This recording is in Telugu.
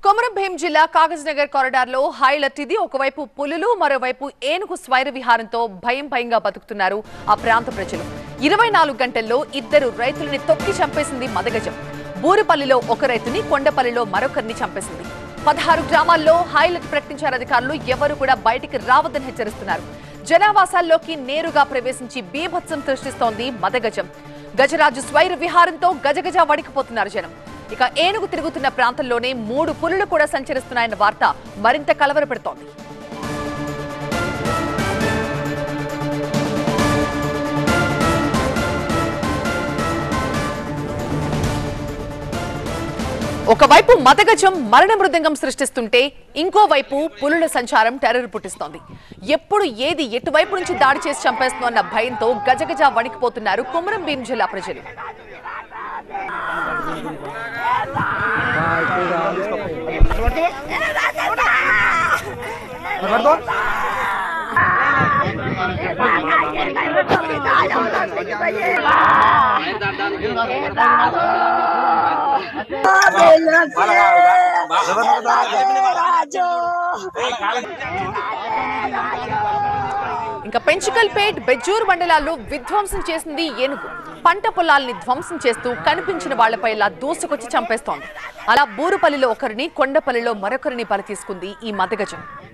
కొమరం భీం జిల్లా కాగజ్ నగర్ కారిడార్ లో హైలైట్ ఇది ఒకవైపు పులులు మరోవైపు ఏనుగు స్వైర విహారంతో భయం భయంగా బతుకుతున్నారు ఆ ప్రాంత ప్రజలు ఇరవై నాలుగు గంటల్లో ఇద్దరు రైతులని తొక్కి చంపేసింది మదగజం బూరుపల్లిలో ఒక రైతుని కొండపల్లిలో మరొకరిని చంపేసింది పదహారు గ్రామాల్లో హైలైట్ ప్రకటించారు అధికారులు ఎవరు కూడా బయటికి రావద్దని హెచ్చరిస్తున్నారు జనావాసాల్లోకి నేరుగా ప్రవేశించి బీభత్సం సృష్టిస్తోంది మదగజం గజరాజు స్వైర విహారంతో గజగజ వడికిపోతున్నారు జనం ఇక ఏనుగు తిరుగుతున్న ప్రాంతంలోనే మూడు పులులు కూడా సంచరిస్తున్నాయన్న వార్త మరింత కలవరపెడుతోంది ఒకవైపు మతగజం మరణ మృదంగం సృష్టిస్తుంటే ఇంకోవైపు పులుల సంచారం టెర్రర్ పుట్టిస్తోంది ఎప్పుడు ఏది ఎటువైపు నుంచి దాడి చేసి చంపేస్తుందన్న భయంతో గజగజ వణికిపోతున్నారు కుమరం భీం జిల్లా ప్రజలు ఇంకా పెంచుకల్పేట్ బెజ్జూరు మండలాల్లో విధ్వంసం చేసింది ఏనుగు పంట పొలాల్ని ధ్వంసం చేస్తూ కనిపించిన వాళ్లపై ఇలా దూసుకొచ్చి చంపేస్తోంది అలా బూరుపల్లిలో ఒకరిని కొండపల్లిలో మరొకరిని బలి తీసుకుంది ఈ మదగజం